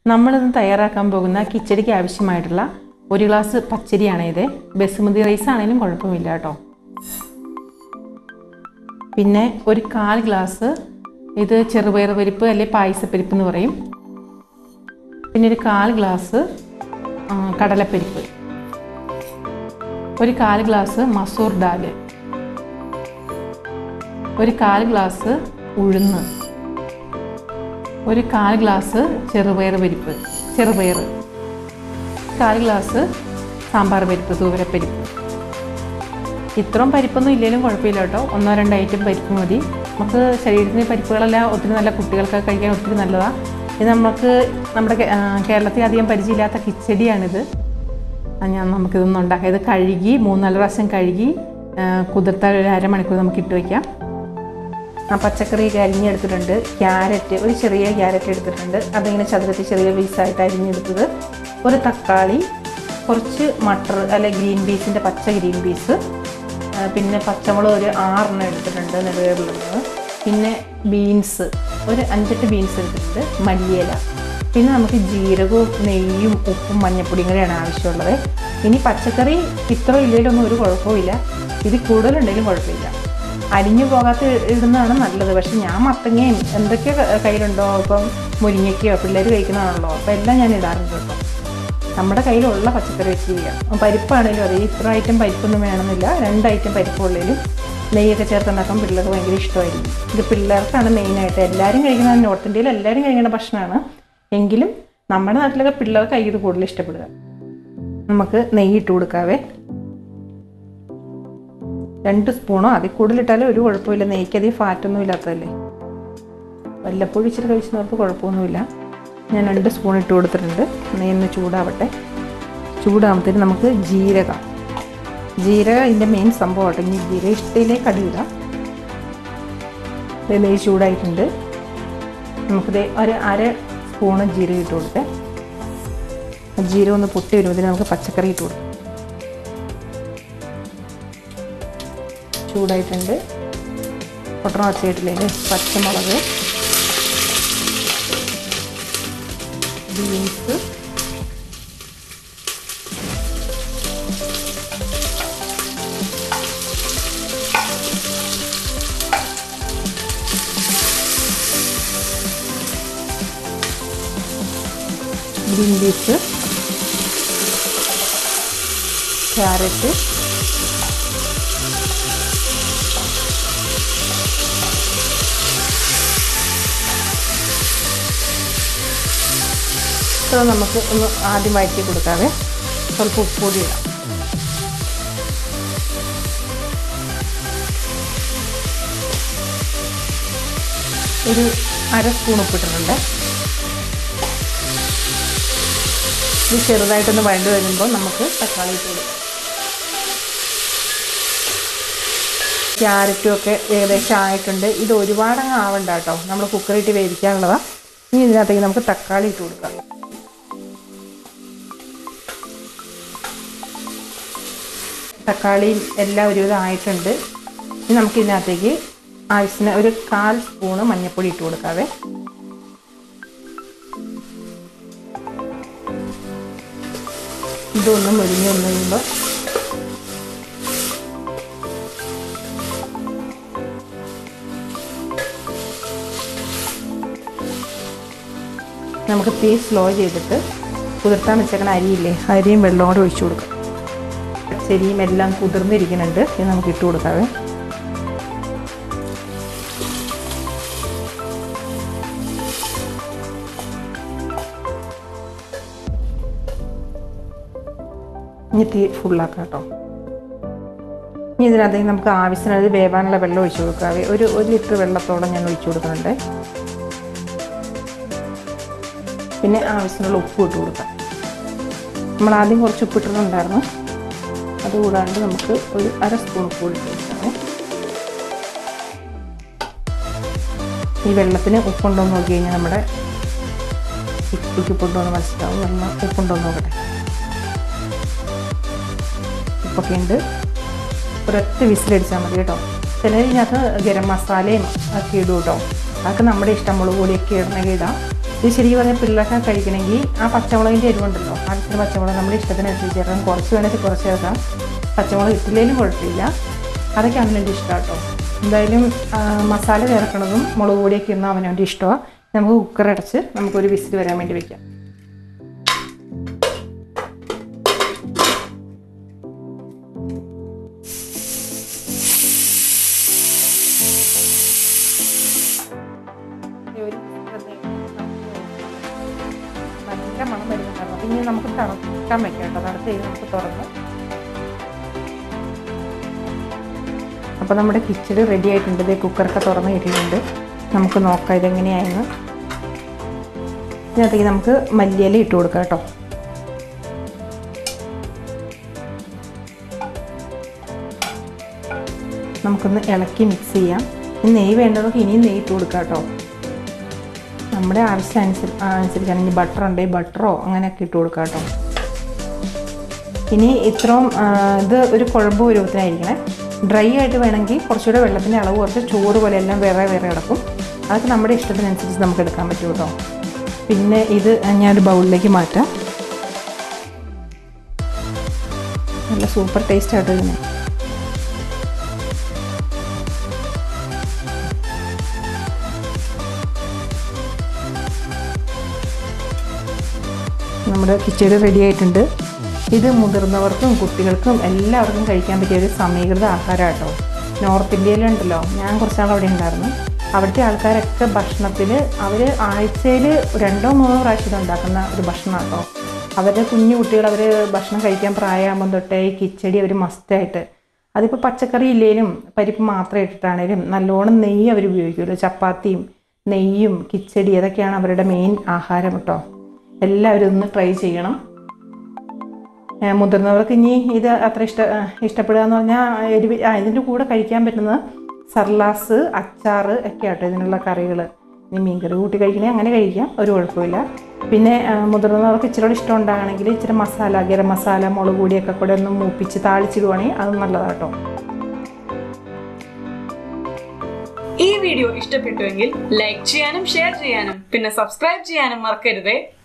നമ്മളിന്ന് തയ്യാറാക്കാൻ പോകുന്ന കിച്ചടിക്ക് ആവശ്യമായിട്ടുള്ള ഒരു ഗ്ലാസ് പച്ചരിയാണ് ഇത് ബസുമതി റൈസ് ആണെങ്കിലും കുഴപ്പമില്ല കേട്ടോ പിന്നെ ഒരു കാൽ ഗ്ലാസ് ഇത് ചെറുപയർ പരിപ്പ് അല്ലെങ്കിൽ പായസപ്പരിപ്പ് എന്ന് പറയും പിന്നെ ഒരു കാൽ ഗ്ലാസ് ആ, കടലപ്പരിപ്പ് ഒരു കാൽ ഗ്ലാസ് മസൂർ ദാല് ഒരു കാൽ ഗ്ലാസ് ഉഴുന്ന് ഒരു കാൽ ഗ്ലാസ് ചെറുപയർ പരിപ്പ് ചെറുപയർ കാൽ ഗ്ലാസ് സാമ്പാർ പരിപ്പ് തൂവരപ്പരിപ്പ് ഇത്രയും പരിപ്പൊന്നും ഇല്ലെങ്കിലും കുഴപ്പമില്ല കേട്ടോ ഒന്നോ രണ്ടോ ഐറ്റം പരിപ്പ് മതി നമുക്ക് ശരീരത്തിന് പരിപ്പുകളെല്ലാം ഒത്തിരി നല്ല കുട്ടികൾക്കൊക്കെ കഴിക്കാൻ ഒത്തിരി നല്ലതാണ് ഇത് നമുക്ക് നമ്മുടെ കേ- ആ, കേരളത്തിൽ അധികം പരിചയമില്ലാത്ത കിച്ചടിയാണിത് ആ, ഞാൻ നമുക്കിതൊന്നും ഉണ്ടാക്കാം ഇത് കഴുകി മൂന്നാല് പ്രാവശ്യം കഴുകി ആ, കുതിർത്താൽ ഒരു അരമണിക്കൂർ നമുക്ക് ഇട്ട് വയ്ക്കാം ആ പച്ചക്കറി അരിഞ്ഞെടുത്തിട്ടുണ്ട് ക്യാരറ്റ് ഒരു ചെറിയ ക്യാരറ്റ് എടുത്തിട്ടുണ്ട് അതിങ്ങനെ ചതുരത്തിൽ ചെറിയ പീസായിട്ട് അരിഞ്ഞെടുത്തത് ഒരു തക്കാളി കുറച്ച് മട്ടർ അല്ലെ ഗ്രീൻ പീസിൻ്റെ പച്ച ഗ്രീൻ പീസ് ആ, പിന്നെ പച്ചമുളക് ഒരു ആറെണ്ണം എടുത്തിട്ടുണ്ട് നിലവേറുള്ളത് പിന്നെ ബീൻസ് ഒരു അഞ്ചെട്ട് ബീൻസ് എടുത്തിട്ടുണ്ട് മല്ലിയില പിന്നെ നമുക്ക് ജീരകവും നെയ്യും ഉപ്പും മഞ്ഞപ്പൊടിയും കൂടെയാണ് ആവശ്യമുള്ളത് ഇനി പച്ചക്കറി ഇത്ര ഇല്ലെങ്കിലൊന്നും ഒരു കുഴപ്പമില്ല ഇത് കൂടുതലുണ്ടെങ്കിലും കുഴപ്പമില്ല അരിഞ്ഞു പോകാത്ത ഇടുന്നതാണ് നല്ലത് പക്ഷെ ഞാൻ മത്തങ്ങയും എന്തൊക്കെ ക- കയ്യിലുണ്ടോ ഇപ്പം മുരിങ്ങയ്ക്കയോ പിള്ളേർ കഴിക്കുന്നതാണല്ലോ അപ്പോൾ എല്ലാം ഞാൻ ഇടാറുണ്ട് കേട്ടോ നമ്മുടെ കയ്യിലുള്ള പച്ചക്കറി വെച്ച് ചെയ്യാം അപ്പം പരിപ്പാണെങ്കിലും അതെ ഇത്ര ഐറ്റം പരിപ്പൊന്നും വേണമെന്നില്ല രണ്ട് ഐറ്റം പരിപ്പുള്ളതിലും നെയ്യൊക്കെ ചേർത്തുണ്ടാക്കാൻ പിള്ളേർക്ക് ഭയങ്കര ഇഷ്ടമായിരിക്കും ഇത് പിള്ളേർക്കാണ് മെയിനായിട്ട് എല്ലാവരും കഴിക്കുന്ന നോർത്ത് ഇന്ത്യയിൽ എല്ലാവരും കഴിക്കുന്ന ഭക്ഷണമാണ് എങ്കിലും നമ്മുടെ നാട്ടിലൊക്കെ പിള്ളേർക്ക് ഇത് കൂടുതൽ ഇഷ്ടപ്പെടുക നമുക്ക് നെയ്യ് ഇട്ട് കൊടുക്കാവേ രണ്ട് സ്പൂണോ അതിൽ കൂടുതലിട്ടാലും ഒരു കുഴപ്പമില്ല നെയ്ക്ക് അധികം ഫാറ്റൊന്നും ഇല്ലാത്തതല്ലേ വല്ലപ്പോഴും ഇച്ചിരി കഴിച്ചവർക്ക് കുഴപ്പമൊന്നുമില്ല ഞാൻ രണ്ട് സ്പൂൺ ഇട്ട് കൊടുത്തിട്ടുണ്ട് നെയ്യൊന്ന് ചൂടാവട്ടെ ചൂടാകുമ്പോഴത്തേന് നമുക്ക് ജീരകം ജീരകം ഇതിൻ്റെ മെയിൻ സംഭവമാട്ടെ ഇനി ജീരക ഇഷ്ടയിലേക്ക് അടിയിടാം ദേ നെയ്യ് ചൂടായിട്ടുണ്ട് നമുക്കിത് ഒരു അര സ്പൂണ് ജീരകം ഇട്ട് കൊടുത്തേ ആ ജീരകം ഒന്ന് പൊട്ടി വരുമ്പോഴത്തേന് നമുക്ക് പച്ചക്കറി ഇട്ട് കൊടുക്കാം ചൂടായിട്ടുണ്ട് പൊട്ടണ വച്ചയിട്ടില്ലേ പച്ചമുളക് ബീൻസ് ഗ്രീൻ പീസ് ക്യാരറ്റ് ഇത്ര നമുക്ക് ഒന്ന് ആദ്യം വഴറ്റി കൊടുക്കാവേ സ്വല്പം ഉപ്പുപൊടി ഇടാം ഒരു അര സ്പൂൺ ഉപ്പിട്ടിട്ടുണ്ട് ഇത് ചെറുതായിട്ടൊന്ന് വഴണ്ട് വരുമ്പോൾ നമുക്ക് തക്കാളി ഇട്ട് കൊടുക്കാം ക്യാരറ്റും ഒക്കെ ഏകദേശം ആയിട്ടുണ്ട് ഇത് ഒരുപാടങ്ങ് ആവണ്ട കേട്ടോ നമ്മൾ കുക്കറിട്ട് വേവിക്കാനുള്ളതാണ് ഇനി ഇതിനകത്തേക്ക് നമുക്ക് തക്കാളി ഇട്ട് കൊടുക്കാം തക്കാളിയും എല്ലാം ഒരുവിധം ആയിട്ടുണ്ട് ഇനി നമുക്ക് ഇതിനകത്തേക്ക് ആവശ്യത്തിന് ഒരു കാൽ സ്പൂണ് മഞ്ഞൾപ്പൊടി ഇട്ട് കൊടുക്കാവേ ഇതൊന്ന് മുരിഞ്ഞ് വന്നു കഴിയുമ്പോൾ നമുക്ക് തീ സ്ലോ ചെയ്തിട്ട് കുതിർത്താൻ വെച്ചേക്കണ അരിയില്ലേ അരിയും വെള്ളവും കൂടെ ഒഴിച്ചു കൊടുക്കാം പച്ചരിയും എല്ലാം കുതിർന്നിരിക്കുന്നുണ്ട് ഇത് നമുക്ക് ഇട്ട് കൊടുക്കാവേ ഇനി തീ ഫുള്ളാക്കാം കേട്ടോ ഇനി ഇതിനകത്തേക്ക് നമുക്ക് ആവശ്യത്തിനത് വേവാനുള്ള വെള്ളം ഒഴിച്ചു കൊടുക്കാവേ ഒരു ഒരു ലിറ്റർ വെള്ളത്തോളം ഞാൻ ഒഴിച്ചു കൊടുക്കുന്നുണ്ട് പിന്നെ ആവശ്യത്തിനുള്ള ഉപ്പ് ഇട്ട് കൊടുക്കാം നമ്മൾ ആദ്യം കുറച്ച് ഉപ്പിട്ടിട്ടുണ്ടായിരുന്നു അതുകൂടാണ്ട് നമുക്ക് ഒരു അര സ്പൂൺ ഉപ്പ് ഇട്ട് കൊടുക്കാമേ ഈ വെള്ളത്തിന് ഉപ്പുണ്ടോ എന്ന് നോക്കി കഴിഞ്ഞാൽ നമ്മുടെ ഉപ്പിക്ക് ഉപ്പുണ്ടോ എന്ന് മനസ്സിലാവും വെള്ളം ഉപ്പുണ്ടോ എന്ന് നോക്കട്ടെ ഉപ്പൊക്കെ ഉണ്ട് ഒരൊറ്റ വിസിലടിച്ചാൽ മതി കേട്ടോ ചിലർ ഇതിനകത്ത് ഗരം മസാലയും ഒക്കെ ഇടും കേട്ടോ അതൊക്കെ നമ്മുടെ ഇഷ്ടം മുളക് പൊടിയൊക്കെ ഇടണമെങ്കിൽ ഇടാം ഇത് ശരിക്കും പറഞ്ഞാൽ പിള്ളേർക്ക് കഴിക്കണമെങ്കിൽ ആ പച്ചമുളകിൻ്റെ എരിവുണ്ടല്ലോ ആവശ്യത്തിന് പച്ചമുളക് നമ്മുടെ ഇഷ്ടത്തിനനുസരിച്ച് ചേർക്കാം കുറച്ച് വേണമെങ്കിൽ കുറച്ച് ചേർക്കാം പച്ചമുളക് ഇട്ടില്ലെങ്കിലും കുഴപ്പമില്ല അതൊക്കെ അവനവൻ്റെ ഇഷ്ടം കേട്ടോ എന്തായാലും ആ, മസാല ചേർക്കണതും മുളക് പൊടിയൊക്കെ ഇന്ന് അവനവൻ്റെ ഇഷ്ടമാണ് നമുക്ക് കുക്കർ അടച്ച് നമുക്കൊരു വിസിൽ വരാൻ വേണ്ടി വെക്കാം നല്ല മണം വരുന്നുണ്ടായിരുന്നു അപ്പം ഇനി നമുക്ക് തണുക്കാൻ വെക്കാം കേട്ടോ തണുത്ത് കഴിഞ്ഞ് നമുക്ക് തുറന്ന് അപ്പോൾ നമ്മുടെ കിച്ചടി റെഡി ആയിട്ടുണ്ട് ഇതേ കുക്കറൊക്കെ തുറന്ന് ഇട്ടിട്ടുണ്ട് നമുക്ക് നോക്കാം ഇതെങ്ങനെയായെന്ന് ഇതിനകത്തേക്ക് നമുക്ക് മല്ലിയില ഇട്ട് കൊടുക്കാം കേട്ടോ നമുക്കൊന്ന് ഇളക്കി മിക്സ് ചെയ്യാം ഇനി നെയ്യ് വേണ്ടവർക്ക് ഇനിയും നെയ്യ് ഇട്ട് കൊടുക്കാം കേട്ടോ നമ്മുടെ ആവശ്യം അനുസരി അനുസരിച്ചാണ് ഇനി ബട്ടർ ഉണ്ടെങ്കിൽ ബട്ടറോ അങ്ങനെയൊക്കെ ഇട്ട് കൊടുക്കാം കേട്ടോ ഇനി ഇത്രയും ആ, ഇത് ഒരു കുഴമ്പ് രൂപത്തിനായിരിക്കണേ ഡ്രൈ ആയിട്ട് വേണമെങ്കിൽ കുറച്ചുകൂടെ വെള്ളത്തിൻ്റെ അളവ് കുറച്ച് ചോറ് പോലെ എല്ലാം വേറെ വേറെ കിടക്കും അതൊക്കെ നമ്മുടെ ഇഷ്ടത്തിനനുസരിച്ച് നമുക്ക് എടുക്കാൻ പറ്റും കേട്ടോ പിന്നെ ഇത് ഞാനൊരു ബൗളിലേക്ക് മാറ്റാം നല്ല സൂപ്പർ ടേസ്റ്റ് ആയിട്ട് ഇതിന് നമ്മുടെ കിച്ചടി റെഡി ആയിട്ടുണ്ട് ഇത് മുതിർന്നവർക്കും കുട്ടികൾക്കും എല്ലാവർക്കും കഴിക്കാൻ പറ്റിയ ഒരു സമീകൃത ആഹാരം കേട്ടോ നോർത്ത് ഇന്ത്യയിലുണ്ടല്ലോ ഞാൻ കുറച്ചാൾ അവിടെ ഉണ്ടായിരുന്നു അവിടുത്തെ ആൾക്കാരൊക്കെ ഭക്ഷണത്തിൽ അവർ ആഴ്ചയിൽ രണ്ടോ മൂന്നോ പ്രാവശ്യം ഇത് ഉണ്ടാക്കുന്ന ഒരു ഭക്ഷണം കേട്ടോ അവരുടെ കുഞ്ഞു കുട്ടികൾ അവർ ഭക്ഷണം കഴിക്കാൻ പ്രായമാകുമ്പം തൊട്ടേ ഈ കിച്ചടി അവർ മസ്റ്റായിട്ട് അതിപ്പോൾ പച്ചക്കറി ഇല്ലേലും പരിപ്പ് മാത്രം ഇട്ടിട്ടാണേലും നല്ലോണം നെയ്യ് അവർ ഉപയോഗിക്കുമല്ലോ ചപ്പാത്തിയും നെയ്യും കിച്ചടി അതൊക്കെയാണ് അവരുടെ മെയിൻ ആഹാരം കേട്ടോ എല്ലാവരും ഒന്ന് ട്രൈ ചെയ്യണം ഏ, മുതിർന്നവർക്ക് ഇനി ഇത് അത്ര ഇഷ്ട ആ, ഇഷ്ടപ്പെടുക എന്ന് പറഞ്ഞാൽ എരിവ് ആ ഇതിൻ്റെ കൂടെ കഴിക്കാൻ പറ്റുന്നത് സർലാസ് അച്ചാറ് ഒക്കെ ആട്ടോ ഇതിനുള്ള കറികൾ ഇനി മീൻകറി കൂട്ടി കഴിക്കണേ അങ്ങനെ കഴിക്കാം ഒരു കുഴപ്പമില്ല പിന്നെ ആ, മുതിർന്നവർക്ക് ഇച്ചിരി കൂടെ ഇഷ്ടം ഉണ്ടാകണമെങ്കിൽ ഇച്ചിരി മസാല ഗരം മസാല മുളക് പൊടിയൊക്കെ കൂടെ ഒന്ന് മൂപ്പിച്ച് താളിച്ചിടുവാണെങ്കിൽ അത് നല്ലതാട്ടോ ഈ വീഡിയോ ഇഷ്ടപ്പെട്ടുവെങ്കിൽ ലൈക്ക് ചെയ്യാനും ഷെയർ ചെയ്യാനും പിന്നെ സബ്സ്ക്രൈബ് ചെയ്യാനും മറക്കരുതേ